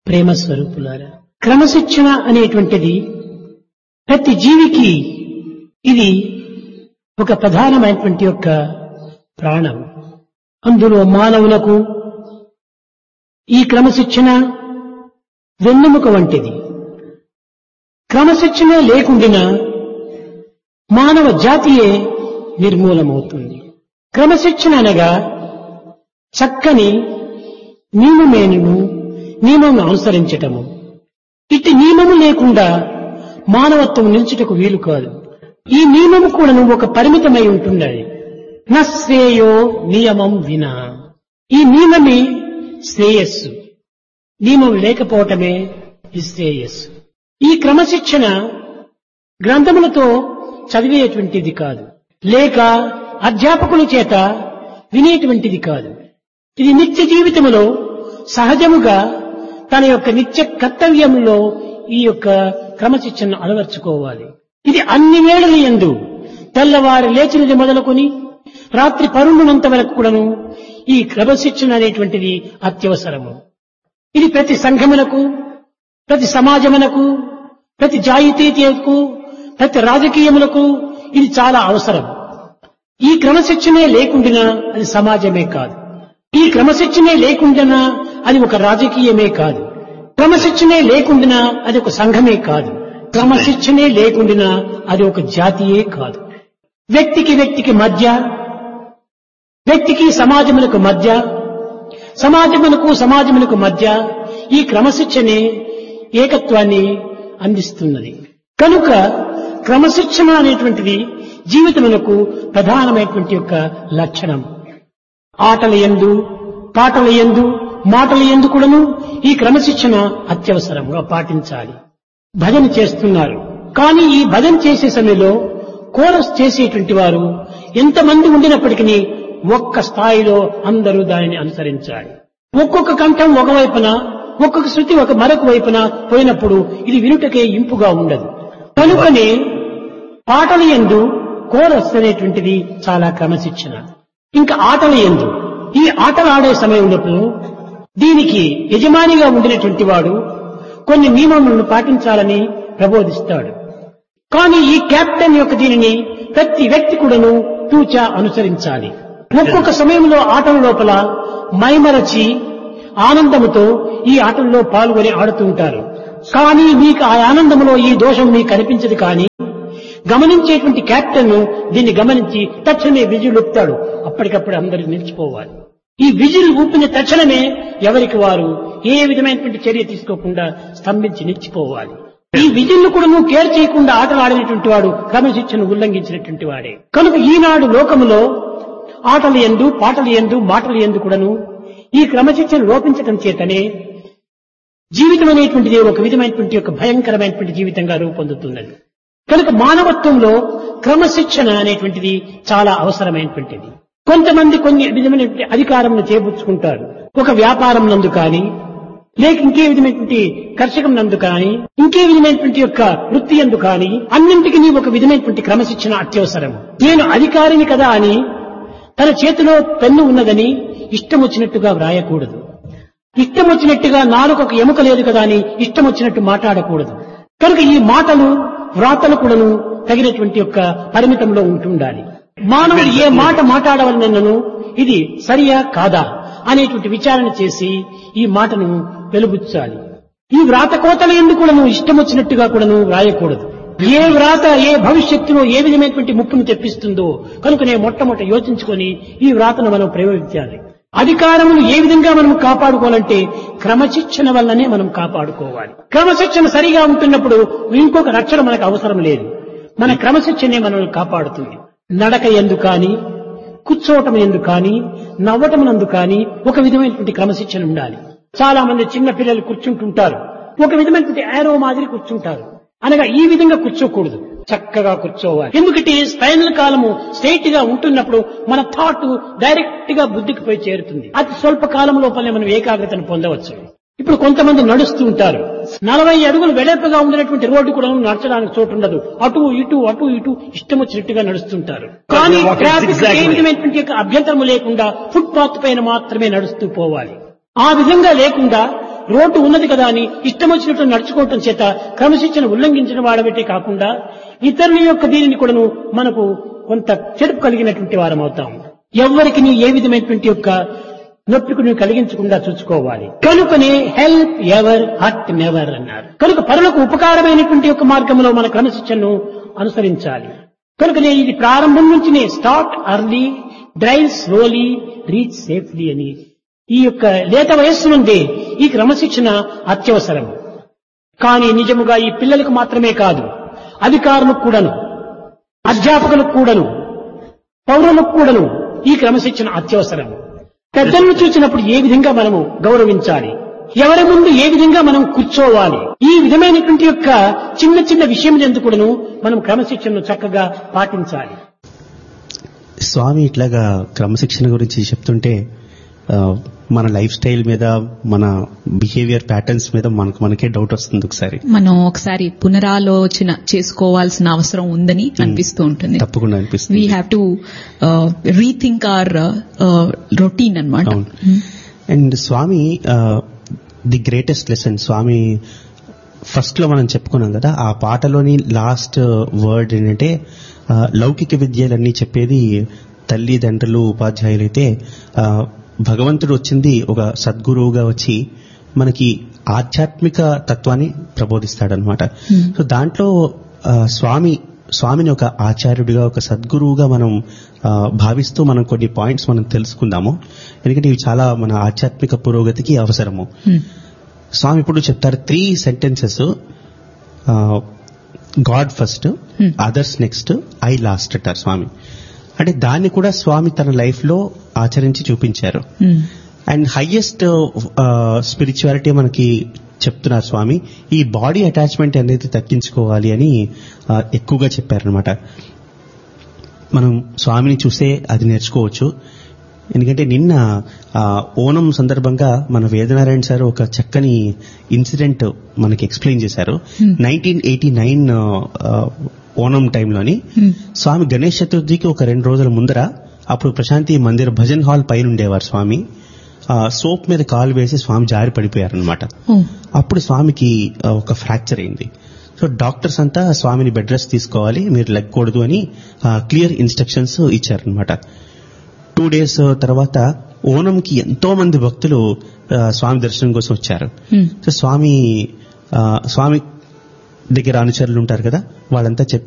ప్రేమ స్వరూపులారా క్రమశిక్షణ అనేటువంటిది ప్రతి జీవికి ఇది ఒక ప్రధానమైనటువంటి యొక్క ప్రాణం అందులో మానవులకు ఈ క్రమశిక్షణ వెన్నెముక వంటిది క్రమశిక్షణ లేకుండా మానవ జాతియే నిర్మూలమవుతుంది క్రమశిక్షణ అనగా చక్కని నియమమేను నియమం అనుసరించటము ఇట్టి నియమము లేకుండా మానవత్వం నిలిచుటకు వీలు కాదు ఈ నియమము కూడా ఒక పరిమితమై ఉంటున్నది నశ్రేయో నియమం వినా ఈ నియమమే శ్రేయస్సు నియమం లేకపోవటమే నిశ్రేయస్సు ఈ క్రమశిక్షణ గ్రంథములతో చదివేటువంటిది కాదు లేక అధ్యాపకుల చేత వినేటువంటిది కాదు ఇది నిత్య జీవితములో సహజముగా తన యొక్క నిత్య కర్తవ్యంలో ఈ యొక్క క్రమశిక్షణను అలవర్చుకోవాలి ఇది అన్ని వేళల ఎందు తెల్లవారి లేచినది మొదలుకొని రాత్రి పరుండునంత వరకు కూడాను ఈ క్రమశిక్షణ అనేటువంటిది అత్యవసరము ఇది ప్రతి సంఘమునకు ప్రతి సమాజమునకు ప్రతి జాయితీయకు ప్రతి రాజకీయములకు ఇది చాలా అవసరం ఈ క్రమశిక్షణే లేకుండినా అది సమాజమే కాదు ఈ క్రమశిక్షణే లేకుండినా అది ఒక రాజకీయమే కాదు క్రమశిక్షణే లేకుండినా అది ఒక సంఘమే కాదు క్రమశిక్షణే లేకుండినా అది ఒక జాతియే కాదు వ్యక్తికి వ్యక్తికి మధ్య వ్యక్తికి సమాజములకు మధ్య సమాజములకు సమాజములకు మధ్య ఈ క్రమశిక్షణే ఏకత్వాన్ని అందిస్తున్నది కనుక క్రమశిక్షణ అనేటువంటిది జీవితమునకు ప్రధానమైనటువంటి యొక్క లక్షణం ఆటల ఎందు పాటల ఎందు మాటల ఎందు కూడాను ఈ క్రమశిక్షణ అత్యవసరంగా పాటించాలి భజన చేస్తున్నారు కానీ ఈ భజన చేసే సమయంలో కోరస్ చేసేటువంటి వారు ఎంతమంది ఉండినప్పటికీ ఒక్క స్థాయిలో అందరూ దానిని అనుసరించాలి ఒక్కొక్క కంఠం ఒకవైపున ఒక్కొక్క శృతి ఒక మరొక వైపున పోయినప్పుడు ఇది వినుటకే ఇంపుగా ఉండదు కనుకనే పాటల ఎందు కోరస్ అనేటువంటిది చాలా క్రమశిక్షణ ఇంకా ఆటల ఎందు ఈ ఆటలు ఆడే సమయంలో దీనికి యజమానిగా ఉండినటువంటి వాడు కొన్ని నియమములను పాటించాలని ప్రబోధిస్తాడు కానీ ఈ కెప్టెన్ యొక్క దీనిని ప్రతి వ్యక్తి కూడాను తూచా అనుసరించాలి ఒక్కొక్క సమయంలో ఆటల లోపల మైమరచి ఆనందముతో ఈ ఆటల్లో పాల్గొని ఆడుతూ ఉంటారు కానీ మీకు ఆ ఆనందంలో ఈ దోషం మీకు కనిపించదు కానీ గమనించేటువంటి కెప్టెన్ దీన్ని గమనించి తక్షణమే విజిల్ ఊపుతాడు అప్పటికప్పుడు అందరూ నిలిచిపోవాలి ఈ విజిల్ ఊపిన తక్షణమే ఎవరికి వారు ఏ విధమైనటువంటి చర్య తీసుకోకుండా స్తంభించి నిలిచిపోవాలి ఈ విజిల్ను కూడా నువ్వు కేర్ చేయకుండా ఆటలు ఆడినటువంటి వాడు క్రమశిక్షను ఉల్లంఘించినటువంటి వాడే కనుక ఈనాడు లోకములో ఆటలు ఎందు పాటలు ఎందు మాటలు ఎందు కూడాను ఈ క్రమశిక్షణ లోపించటం చేతనే జీవితం అనేటువంటిది ఒక విధమైనటువంటి ఒక భయంకరమైనటువంటి జీవితంగా రూపొందుతున్నది కనుక మానవత్వంలో క్రమశిక్షణ అనేటువంటిది చాలా అవసరమైనటువంటిది కొంతమంది కొన్ని విధమైనటువంటి అధికారం చేపుచ్చుకుంటారు ఒక వ్యాపారం నందు కానీ లేక ఇంకే విధమైనటువంటి కర్షకం నందు కానీ ఇంకే విధమైనటువంటి యొక్క వృత్తి ఎందు కానీ అన్నింటికి నీ ఒక విధమైనటువంటి క్రమశిక్షణ అత్యవసరం నేను అధికారిని కదా అని తన చేతిలో పెన్ను ఉన్నదని ఇష్టం వచ్చినట్టుగా వ్రాయకూడదు ఇష్టం వచ్చినట్టుగా నాలుగు ఒక ఎముక లేదు కదా అని ఇష్టం వచ్చినట్టు మాట్లాడకూడదు కనుక ఈ మాటలు వ్రాతలు కూడాను తగినటువంటి యొక్క పరిమితంలో ఉంటుండాలి మానవుడు ఏ మాట మాట్లాడవలనను ఇది సరియా కాదా అనేటువంటి విచారణ చేసి ఈ మాటను వెలుబుచ్చాలి ఈ వ్రాత కోతల ఎందుకు కూడాను ఇష్టం వచ్చినట్టుగా కూడాను వ్రాయకూడదు ఏ వ్రాత ఏ భవిష్యత్తులో ఏ విధమైనటువంటి ముప్పును తెప్పిస్తుందో కనుకనే మొట్టమొదట యోచించుకొని ఈ వ్రాతను మనం ప్రయోగించాలి అధికారమును ఏ విధంగా మనం కాపాడుకోవాలంటే క్రమశిక్షణ వల్లనే మనం కాపాడుకోవాలి క్రమశిక్షణ సరిగా ఉంటున్నప్పుడు ఇంకొక రక్షణ మనకు అవసరం లేదు మన క్రమశిక్షణే మనల్ని కాపాడుతుంది నడక ఎందు కానీ కూర్చోవటం ఎందు కానీ నవ్వటం నందు కానీ ఒక విధమైనటువంటి క్రమశిక్షణ ఉండాలి చాలా మంది చిన్న పిల్లలు కూర్చుంటుంటారు ఒక విధమైనటువంటి యారో మాదిరి కూర్చుంటారు అనగా ఈ విధంగా కూర్చోకూడదు చక్కగా కూర్చోవాలి ఎందుకంటే స్పైనల్ కాలము స్ట్రైట్ గా ఉంటున్నప్పుడు మన థాట్ డైరెక్ట్ గా బుద్ధికి పోయి చేరుతుంది అతి స్వల్ప కాలం లోపలనే మనం ఏకాగ్రతను పొందవచ్చు ఇప్పుడు కొంతమంది నడుస్తూ ఉంటారు నలభై అడుగులు వెడల్పుగా ఉండినటువంటి రోడ్డు కూడా నడచడానికి చోటు ఉండదు అటు ఇటు అటు ఇటు ఇష్టం వచ్చినట్టుగా నడుస్తుంటారు కానీ ట్రాఫిక్ ఏ విధమైనటువంటి యొక్క అభ్యంతరము లేకుండా ఫుట్ పాత్ పైన మాత్రమే నడుస్తూ పోవాలి ఆ విధంగా లేకుండా రోడ్డు ఉన్నది కదా అని ఇష్టం వచ్చినట్టు నడుచుకోవటం చేత క్రమశిక్షణ ఉల్లంఘించిన వాడబట్టే కాకుండా ఇతరుల యొక్క దీనిని కూడాను మనకు కొంత చెడుపు కలిగినటువంటి వారం అవుతాం ఎవరికి నీ ఏ విధమైనటువంటి యొక్క నొప్పికి నువ్వు కలిగించకుండా చూసుకోవాలి కనుకనే హెల్ప్ ఎవర్ హర్ట్ నెవర్ అన్నారు కనుక పరులకు ఉపకారమైనటువంటి యొక్క మార్గంలో మన క్రమశిక్షణను అనుసరించాలి కనుకనే ఇది ప్రారంభం నుంచినే start early drive slowly reach safely అని ఈ యొక్క లేత వయస్సు నుండి ఈ క్రమశిక్షణ అత్యవసరం కానీ నిజముగా ఈ పిల్లలకు మాత్రమే కాదు అధికారులకు కూడాను అధ్యాపకులకు కూడాను పౌరులకు కూడాను ఈ క్రమశిక్షణ అత్యవసరం పెద్దలను చూసినప్పుడు ఏ విధంగా మనము గౌరవించాలి ఎవరి ముందు ఏ విధంగా మనం కూర్చోవాలి ఈ విధమైనటువంటి యొక్క చిన్న చిన్న విషయం ఎందుకు కూడాను మనం క్రమశిక్షణను చక్కగా పాటించాలి స్వామి ఇట్లాగా క్రమశిక్షణ గురించి చెప్తుంటే ఆ, మన లైఫ్ స్టైల్ మీద మన బిహేవియర్ ప్యాటర్న్స్ మీద మనకు మనకే డౌట్ వస్తుంది ఒకసారి మనం ఒకసారి పునరాలోచన చేసుకోవాల్సిన అవసరం ఉందని అనిపిస్తూ ఉంటుంది తప్పకుండా వీ అనిపిస్తుంది have to rethink our routine అనమాట అవును and Swami the greatest lesson Swami first లో మనం చెప్పుకున్నాం కదా ఆ పాటలోని లాస్ట్ వర్డ్ ఏంటంటే ఆ, లౌకిక విద్యలన్నీ చెప్పేది తల్లిదండ్రులు ఉపాధ్యాయులు అయితే ఆ, భగవంతుడు వచ్చింది ఒక సద్గురువుగా వచ్చి మనకి ఆధ్యాత్మిక తత్వాన్ని ప్రబోధిస్తాడనమాట సో దాంట్లో ఆ, స్వామి స్వామిని ఒక ఆచార్యుడిగా ఒక సద్గురువుగా మనం ఆ, భావిస్తూ మనం కొన్ని పాయింట్స్ మనం తెలుసుకుందాము ఎందుకంటే ఇవి చాలా మన ఆధ్యాత్మిక పురోగతికి అవసరము స్వామి ఇప్పుడు చెప్తారు three sentences God first others next I last అంటారు స్వామి అంటే దాన్ని కూడా స్వామి తన లైఫ్ లో ఆచరించి చూపించారు అండ్ హైయెస్ట్ స్పిరిచువాలిటీ మనకి చెప్తున్నారు స్వామి ఈ బాడీ అటాచ్మెంట్ అనేది తగ్గించుకోవాలి అని ఆ, ఎక్కువగా చెప్పారనమాట మనం స్వామిని చూసే అది నేర్చుకోవచ్చు ఎందుకంటే నిన్న ఆ, ఓణం సందర్భంగా మన వేదనారాయణ సార్ ఒక చక్కని ఇన్సిడెంట్ మనకి ఎక్స్ప్లెయిన్ చేశారు నైన్టీన్ ఎయిటీ నైన్ ఓణం టైంలోని స్వామి గణేష్ చతుర్థికి ఒక రెండు రోజుల ముందర అప్పుడు ప్రశాంతి మందిర్ భజన్ హాల్ పైన ఉండేవారు స్వామి ఆ, సోప్ మీద కాలు వేసి స్వామి జారి పడిపోయారనమాట అప్పుడు స్వామికి ఆ, ఒక ఫ్రాక్చర్ అయింది సో డాక్టర్స్ అంతా స్వామిని బెడ్ రెస్ట్ తీసుకోవాలి మీరు లెక్కకూడదు అని క్లియర్ ఇన్స్ట్రక్షన్స్ ఇచ్చారనమాట టూ డేస్ తర్వాత ఓణంకి ఎంతో మంది భక్తులు ఆ, స్వామి దర్శనం కోసం వచ్చారు సో స్వామి ఆ, స్వామి దగ్గర అనుచరులు ఉంటారు కదా వాళ్ళంతా చెప్పి